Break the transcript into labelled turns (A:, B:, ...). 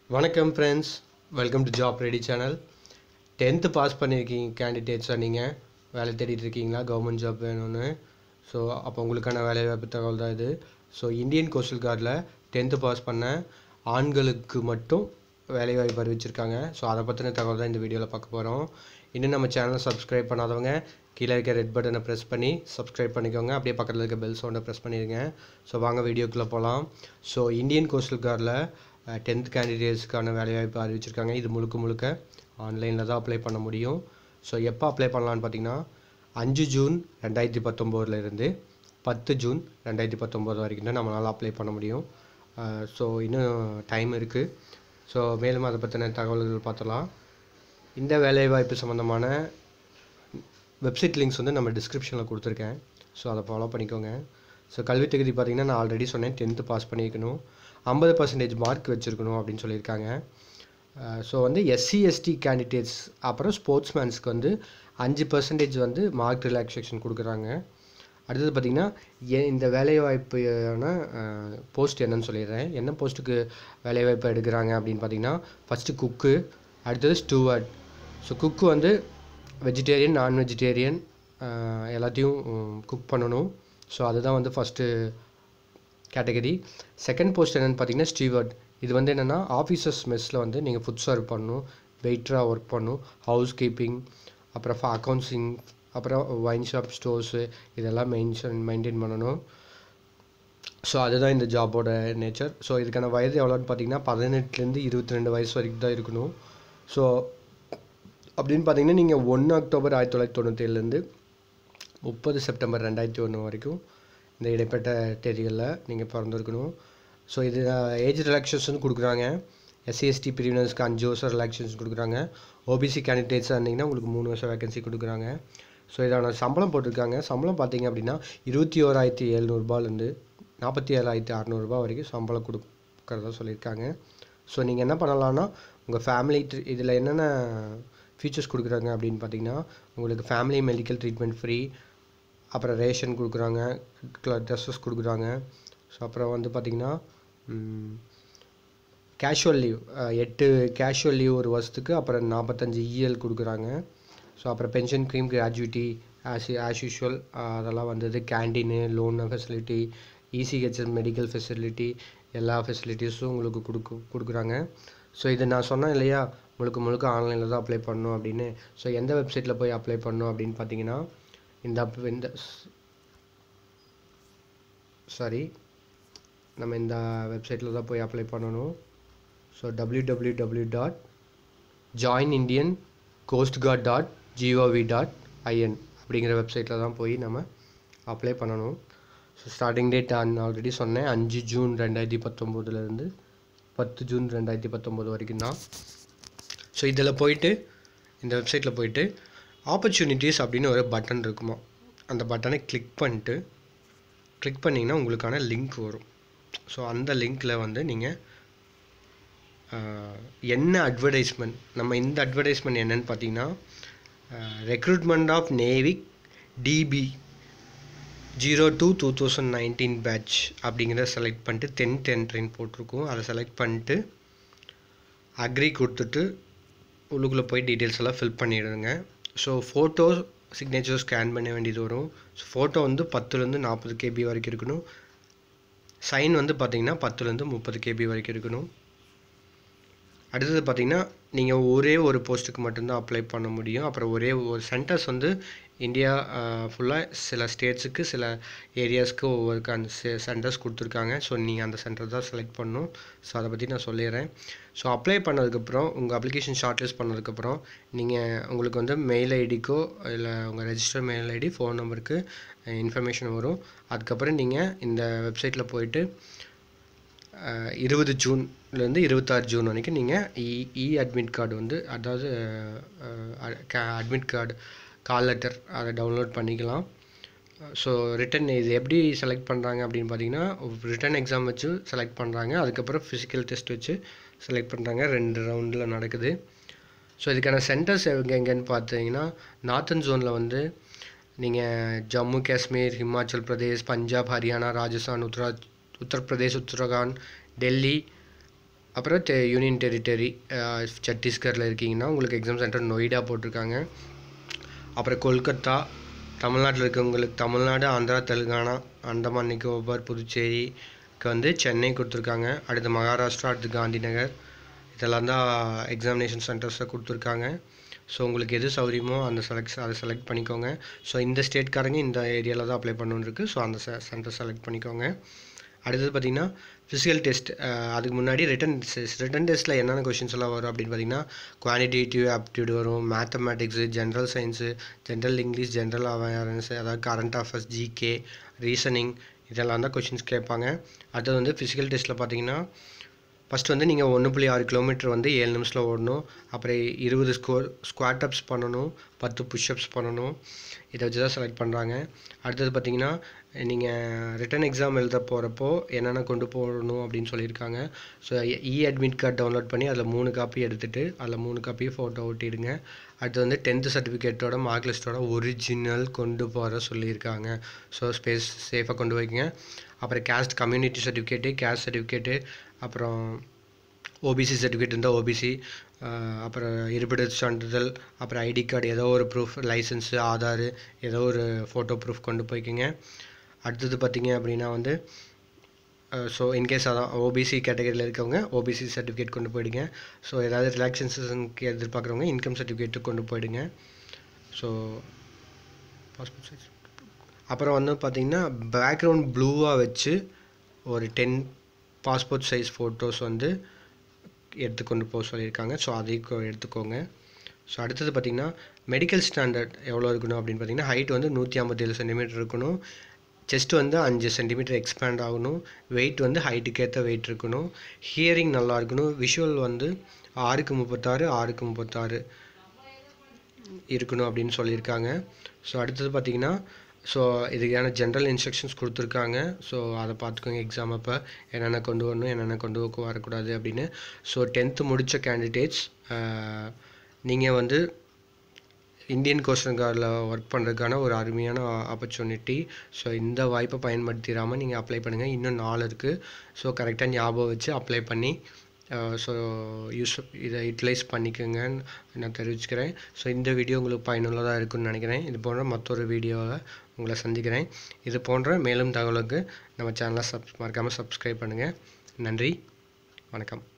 A: வணக்கம் friends welcome to job ready channel tenth pass பண்ணியிருக்கீங்க கேண்டிடேட்ஸாக நீங்கள் வேலை தேடிட்டு இருக்கீங்களா கவர்மெண்ட் ஜாப் வேணும்னு ஸோ அப்போ உங்களுக்கான வேலை வாய்ப்பு தகவல் தான் இது ஸோ இந்தியன் கோஸ்டல் கார்டில் டென்த்து பாஸ் பண்ண ஆண்களுக்கு மட்டும் வேலை வாய்ப்பு அறிவிச்சிருக்காங்க ஸோ அதை பற்றின தகவல் தான் இந்த வீடியோவில் பார்க்க போகிறோம் இன்னும் நம்ம சேனலை சப்ஸ்கிரைப் பண்ணாதவங்க கீழே இருக்க ரெட் பட்டனை ப்ரெஸ் பண்ணி சப்ஸ்கிரைப் பண்ணிக்கோங்க அப்படியே பக்கத்தில் இருக்க பெல் சவுண்டை ப்ரெஸ் பண்ணிடுங்க ஸோ வாங்க வீடியோக்குள்ளே போகலாம் ஸோ இந்தியன் கோஸ்டல் கார்டில் டென்த் கேண்டிடேட்ஸ்க்கான வேலைவாய்ப்பு அறிவிச்சிருக்காங்க இது முழுக்க முழுக்க ஆன்லைனில் தான் அப்ளை பண்ண முடியும் ஸோ எப்போ அப்ளை பண்ணலான்னு பார்த்தீங்கன்னா அஞ்சு ஜூன் ரெண்டாயிரத்தி பத்தொம்போதுலேருந்து பத்து ஜூன் ரெண்டாயிரத்தி பத்தொம்போது வரைக்கும் தான் நம்மளால் அப்ளை பண்ண முடியும் ஸோ இன்னும் டைம் இருக்குது ஸோ மேலும் அதை பற்றின தகவல்கள் பார்த்தலாம் இந்த வேலைவாய்ப்பு சம்மந்தமான வெப்சைட் லிங்க்ஸ் வந்து நம்ம டிஸ்கிரிப்ஷனில் கொடுத்துருக்கேன் ஸோ அதை ஃபாலோ பண்ணிக்கோங்க ஸோ கல்வி தகுதி பார்த்திங்கன்னா நான் ஆல்ரெடி சொன்னேன் டென்த்து பாஸ் பண்ணியிருக்கணும் ஐம்பது பர்சன்டேஜ் மார்க் வச்சுருக்கணும் அப்படின்னு சொல்லியிருக்காங்க ஸோ வந்து எஸ்சி எஸ்டி கேண்டிடேட்ஸ் அப்புறம் ஸ்போர்ட்ஸ்மேன்ஸ்க்கு வந்து அஞ்சு பர்சன்டேஜ் வந்து மார்க் ரிலாக்ஸேஷன் கொடுக்குறாங்க அடுத்தது பார்த்திங்கன்னா ஏ இந்த வேலைவாய்ப்பான போஸ்ட் என்னன்னு சொல்லிடுறேன் என்ன போஸ்ட்டுக்கு வேலைவாய்ப்பு எடுக்கிறாங்க அப்படின்னு பார்த்தீங்கன்னா ஃபஸ்ட்டு குக்கு அடுத்தது ஸ்டூவர்ட் ஸோ குக்கு வந்து வெஜிடேரியன் நான் வெஜிடேரியன் எல்லாத்தையும் குக் பண்ணணும் ஸோ அதுதான் வந்து ஃபஸ்ட்டு கேட்டகரி செகண்ட் போஸ்ட் என்னென்னு பார்த்தீங்கன்னா ஸ்டீவர்ட் இது வந்து என்னென்னா ஆஃபீஸர்ஸ் மெஸ்ஸில் வந்து நீங்கள் ஃபுட் சர்வ் பண்ணணும் வெயிட்டராக ஒர்க் பண்ணணும் ஹவுஸ் கீப்பிங் அப்புறம் அக்கௌண்ட்ஸிங் அப்புறம் ஒயின் ஷாப் ஸ்டோர்ஸு இதெல்லாம் மெயின்ஷன் மெயின்டைன் பண்ணணும் ஸோ அதுதான் இந்த ஜாபோட நேச்சர் ஸோ இதுக்கான வயது எவ்வளோன்னு பார்த்தீங்கன்னா பதினெட்டுலேருந்து இருபத்தி ரெண்டு வயசு வரைக்கும் தான் இருக்கணும் ஸோ அப்படின்னு பார்த்தீங்கன்னா நீங்கள் ஒன்று அக்டோபர் ஆயிரத்தி தொள்ளாயிரத்தி தொண்ணூற்றேழுலேருந்து முப்பது செப்டம்பர் ரெண்டாயிரத்தி ஒன்று வரைக்கும் இந்த இடைப்பட்ட தேதிகளில் நீங்கள் பிறந்திருக்கணும் ஸோ இது ஏஜ் ரிலாக்ஸேஷன் கொடுக்குறாங்க எஸ்சிஎஸ்டி பிரிவினர்ஸ்க்கு அஞ்சு வருஷம் ரிலாக்ஸேஷன் கொடுக்குறாங்க ஓபிசி கேண்டிடேட்ஸாக இருந்தீங்கன்னா உங்களுக்கு மூணு வருஷம் வேகன்சி கொடுக்குறாங்க ஸோ இதான சம்பளம் போட்டிருக்காங்க சம்பளம் பார்த்தீங்க அப்படின்னா இருபத்தி ஓராயிரத்தி எழுநூறுபாலேருந்து நாற்பத்தி ஏழாயிரத்தி அறநூறுபா வரைக்கும் சம்பளம் கொடுக்குறதா சொல்லியிருக்காங்க ஸோ நீங்கள் என்ன பண்ணலான்னா உங்கள் ஃபேமிலி இதில் என்னென்ன ஃபீச்சர்ஸ் கொடுக்குறாங்க அப்படின்னு பார்த்தீங்கன்னா உங்களுக்கு ஃபேமிலி மெடிக்கல் ட்ரீட்மெண்ட் ஃப்ரீ அப்புறம் ரேஷன் கொடுக்குறாங்க ட்ரெஸ்ஸஸ் கொடுக்குறாங்க ஸோ அப்புறம் வந்து பார்த்திங்கன்னா கேஷுவல் லீவ் எட்டு கேஷுவல் லீவ் ஒரு வருஷத்துக்கு அப்புறம் நாற்பத்தஞ்சு இஎல் கொடுக்குறாங்க ஸோ அப்புறம் pension scheme gratuity as as usual அதெல்லாம் வந்தது canteen loan facility ECHS medical facility எல்லா ஃபெசிலிட்டிஸும் உங்களுக்கு கொடுக்கு கொடுக்குறாங்க ஸோ இது நான் சொன்னேன் இல்லையா முழுக்க முழுக்க ஆன்லைனில் தான் அப்ளை பண்ணணும் அப்படின்னு ஸோ எந்த வெப்சைட்டில் போய் அப்ளை பண்ணணும் அப்படின்னு பார்த்தீங்கன்னா இந்த இந்த சாரி நம்ம இந்த வெப்சைட்டில் தான் போய் அப்ளை பண்ணணும் so W W W dot join Indian coast guard dot GOV dot IN அப்படிங்கிற வெப்சைட்டில் தான் போய் நம்ம அப்ளை பண்ணணும் ஸோ ஸ்டார்டிங் டேட் நான் ஆல்ரெடி சொன்னேன் அஞ்சு ஜூன் ரெண்டாயிரத்தி பத்தொம்போதுலேருந்து பத்து ஜூன் ரெண்டாயிரத்தி பத்தொம்போது வரைக்கும் தான் ஸோ இதில் போயிட்டு இந்த வெப்சைட்டில் போயிட்டு ஆப்பர்ச்சுனிட்டிஸ் அப்படின்னு ஒரு பட்டன் இருக்குமா அந்த பட்டனை கிளிக் பண்ணிட்டு கிளிக் பண்ணிங்கன்னா உங்களுக்கான லிங்க் வரும் ஸோ அந்த லிங்க்கில் வந்து நீங்கள் என்ன அட்வர்டைஸ்மெண்ட் நம்ம இந்த அட்வர்டைஸ்மெண்ட் என்னன்னு பார்த்தீங்கன்னா recruitment of Navik DB zero two two thousand nineteen batch அப்படிங்கிறத செலக்ட் பண்ணிட்டு டென்த் என்ட்ரின்னு போட்டிருக்கோம் அதை செலக்ட் பண்ணிட்டு அக்ரி கொடுத்துட்டு உள்ளுக்குள்ளே போய் டீட்டெயில்ஸ் எல்லாம் ஃபில் பண்ணிடுங்க ஸோ ஃபோட்டோ சிக்னேச்சர் ஸ்கேன் பண்ண வேண்டியது வரும் ஸோ ஃபோட்டோ வந்து பத்துலேருந்து நாற்பது கேபி வரைக்கும் இருக்கணும் சைன் வந்து பார்த்தீங்கன்னா பத்துலேருந்து முப்பது கேபி வரைக்கும் இருக்கணும் அடுத்தது பார்த்தீங்கன்னா நீங்கள் ஒரே ஒரு போஸ்ட்டுக்கு மட்டும்தான் அப்ளை பண்ண முடியும் அப்புறம் ஒரே ஒரு சென்டர்ஸ் வந்து இந்தியா ஃபுல்லாக சில ஸ்டேட்ஸுக்கு சில ஏரியாஸ்க்கு ஒவ்வொரு அந்த சென்டர்ஸ் கொடுத்துருக்காங்க ஸோ நீங்கள் அந்த சென்டர் தான் செலக்ட் பண்ணணும் ஸோ அதை பற்றி நான் சொல்லிடுறேன் ஸோ அப்ளை பண்ணதுக்கப்புறம் உங்கள் அப்ளிகேஷன் ஷார்ட் லிஸ்ட் பண்ணதுக்கப்புறம் நீங்கள் உங்களுக்கு வந்து மெயில் ஐடிக்கோ இல்லை உங்கள் ரெஜிஸ்டர் மெயில் ஐடி ஃபோன் நம்பருக்கு இன்ஃபர்மேஷன் வரும் அதுக்கப்புறம் நீங்கள் இந்த வெப்சைட்டில் போயிட்டு இருபது ஜூன்லேருந்து இருபத்தாறு ஜூன் வரைக்கும் நீங்கள் இ இ அட்மிட் கார்டு வந்து அதாவது அட்மிட் கார்டு கால் லெட்டர் அதை டவுன்லோட் பண்ணிக்கலாம் ஸோ ரிட்டன் இது எப்படி செலக்ட் பண்ணுறாங்க அப்படின்னு பார்த்தீங்கன்னா ரிட்டன் எக்ஸாம் வச்சு செலக்ட் பண்ணுறாங்க அதுக்கப்புறம் ஃபிசிக்கல் டெஸ்ட் வச்சு செலக்ட் பண்ணுறாங்க ரெண்டு ரவுண்டில் நடக்குது ஸோ இதுக்கான சென்டர்ஸ் எங்கே எங்கேன்னு பார்த்தீங்கன்னா நார்த்தன் ஜோனில் வந்து நீங்கள் ஜம்மு காஷ்மீர் ஹிமாச்சல் பிரதேஷ் பஞ்சாப் ஹரியானா ராஜஸ்தான் உத்தரா உத்தரப்பிரதேஷ் உத்தரகாண்ட் டெல்லி அப்புறம் டெ யூனியன் டெரிட்டரி சத்தீஸ்கரில் இருக்கீங்கன்னா உங்களுக்கு எக்ஸாம் சென்டர் நொய்டா போட்டிருக்காங்க அப்புறம் கொல்கத்தா தமிழ்நாட்டில் இருக்கவங்களுக்கு தமிழ்நாடு ஆந்திரா தெலுங்கானா அந்தமான் நிக்கோபார் புதுச்சேரிக்கு வந்து சென்னை கொடுத்துருக்காங்க அடுத்து மகாராஷ்டிரா அடுத்து காந்திநகர் இதெல்லாம் தான் எக்ஸாமினேஷன் சென்டர்ஸை கொடுத்துருக்காங்க ஸோ உங்களுக்கு எது சௌரியமோ அந்த செலக்ட் அதை செலக்ட் பண்ணிக்கோங்க ஸோ இந்த ஸ்டேட்காரங்க இந்த ஏரியாவில் தான் அப்ளை பண்ணணுன்னு இருக்குது ஸோ அந்த சென்டர் செலக்ட் பண்ணிக்கோங்க அடுத்தது பார்த்திங்கன்னா ஃபிசிக்கல் டெஸ்ட் அதுக்கு முன்னாடி ரிட்டன் டெஸ்ட் ரிட்டன் டெஸ்ட்டில் என்னென்ன கொஷின்ஸ் எல்லாம் வரும் அப்படின்னு பார்த்தீங்கன்னா குவான்டிடேட்டிவ் ஆப்டிடியூட் வரும் mathematics general science general English general awareness அதாவது கரண்ட் அஃபேர்ஸ் ஜிகே ரீசனிங் இதெல்லாம் தான் கொஷின்ஸ் கேட்பாங்க அடுத்தது வந்து ஃபிசிக்கல் டெஸ்ட்டில் பார்த்தீங்கன்னா ஃபஸ்ட் வந்து நீங்கள் ஒன்று புள்ளி ஆறு கிலோமீட்டர் வந்து ஏழு நிமிஷத்தில் ஓடணும் அப்புறம் இருபது ஸ்கோர் ஸ்குவாட் அப்ஸ் பண்ணணும் பத்து புஷ்அப்ஸ் பண்ணணும் இதை வச்சு தான் செலக்ட் பண்ணுறாங்க அடுத்தது பார்த்தீங்கன்னா நீங்கள் ரிட்டன் எக்ஸாம் எழுத போகிறப்போ என்னென்ன கொண்டு போகணும் அப்படின்னு சொல்லியிருக்காங்க so e admit card download பண்ணி அதில் மூணு காப்பி எடுத்துகிட்டு அதில் மூணு காப்பி ஃபோட்டோ ஒட்டிடுங்க அடுத்து வந்து டென்த்து சர்டிஃபிகேட்டோட மார்க் லிஸ்ட்டோட ஒரிஜினல் கொண்டு போகிற சொல்லியிருக்காங்க ஸோ ஸ்பேஸ் சேஃபாக கொண்டு வைங்க அப்புறம் caste community certificate caste certificate அப்புறம் ஓபிசி சர்டிஃபிகேட் இருந்தால் ஓபிசி அப்புறம் இருப்பிட சான்றிதழ் அப்புறம் ஐடி கார்டு ஏதோ ஒரு ப்ரூஃப் லைசன்ஸு ஆதார் ஏதோ ஒரு ஃபோட்டோ ப்ரூஃப் கொண்டு போய்க்குங்க அடுத்தது பார்த்தீங்க அப்படின்னா வந்து ஸோ இன்கேஸ் அதான் ஓபிசி கேட்டகரியில் இருக்கவங்க ஓபிசி சர்டிஃபிகேட் கொண்டு போயிடுங்க ஸோ ஏதாவது ரிலாக்ஸேஷனுக்கு எதிர்பார்க்குறவங்க இன்கம் சர்டிஃபிகேட்டு கொண்டு போயிடுங்க ஸோ பாஸ்போர்ட் சைஸ் அப்புறம் வந்து பார்த்திங்கன்னா பேக்ரவுண்ட் ப்ளூவாக வச்சு ஒரு டென் பாஸ்போர்ட் சைஸ் ஃபோட்டோஸ் வந்து எடுத்துக்கொண்டு போக சொல்லியிருக்காங்க ஸோ அதையும் எடுத்துக்கோங்க ஸோ அடுத்தது பார்த்திங்கன்னா மெடிக்கல் ஸ்டாண்டர்ட் எவ்வளோ இருக்கணும் அப்படின்னு பார்த்தீங்கன்னா ஹைட் வந்து நூற்றி ஐம்பத்தேழு சென்டிமீட்டர் இருக்கணும் செஸ்ட் வந்து அஞ்சு சென்டிமீட்டர் எக்ஸ்பேண்ட் ஆகணும் வெயிட் வந்து ஹைட்டுக்கு ஏற்ற வெயிட் இருக்கணும் ஹியரிங் நல்லா இருக்கணும் விஷுவல் வந்து ஆறுக்கு முப்பத்தாறு ஆறுக்கு முப்பத்தாறு இருக்கணும் அப்படின்னு சொல்லியிருக்காங்க ஸோ அடுத்தது பார்த்திங்கன்னா ஸோ இதுக்கான ஜென்ரல் இன்ஸ்ட்ரக்ஷன்ஸ் கொடுத்துருக்காங்க ஸோ அதை பார்த்துக்கோங்க எக்ஸாம் அப்போ என்னென்ன கொண்டு வரணும் என்னென்ன கொண்டு வரக்கூடாது அப்படின்னு ஸோ டென்த்து முடித்த கேண்டிடேட்ஸ் நீங்கள் வந்து இந்தியன் கோஸ்டன் கார்டில் ஒர்க் பண்ணுறதுக்கான ஒரு அருமையான ஆப்பர்ச்சுனிட்டி ஸோ இந்த வாய்ப்பை பயன்படுத்திடாமல் நீங்கள் அப்ளை பண்ணுங்கள் இன்னும் நாள் இருக்குது ஸோ கரெக்டாக ஞாபகம் வச்சு அப்ளை பண்ணி ஸோ யூஸ் இதை யூட்டிலைஸ் பண்ணிக்கோங்கன்னு நான் தெரிவிச்சுக்கிறேன் ஸோ இந்த வீடியோ உங்களுக்கு பயனுள்ளதாக இருக்குன்னு நினைக்கிறேன் இது போன்ற மற்றொரு வீடியோவில் உங்களை சந்திக்கிறேன் இது போன்ற மேலும் தகவலுக்கு நம்ம சேனலை சப் மறக்காமல் சப்ஸ்கிரைப் பண்ணுங்கள் நன்றி வணக்கம்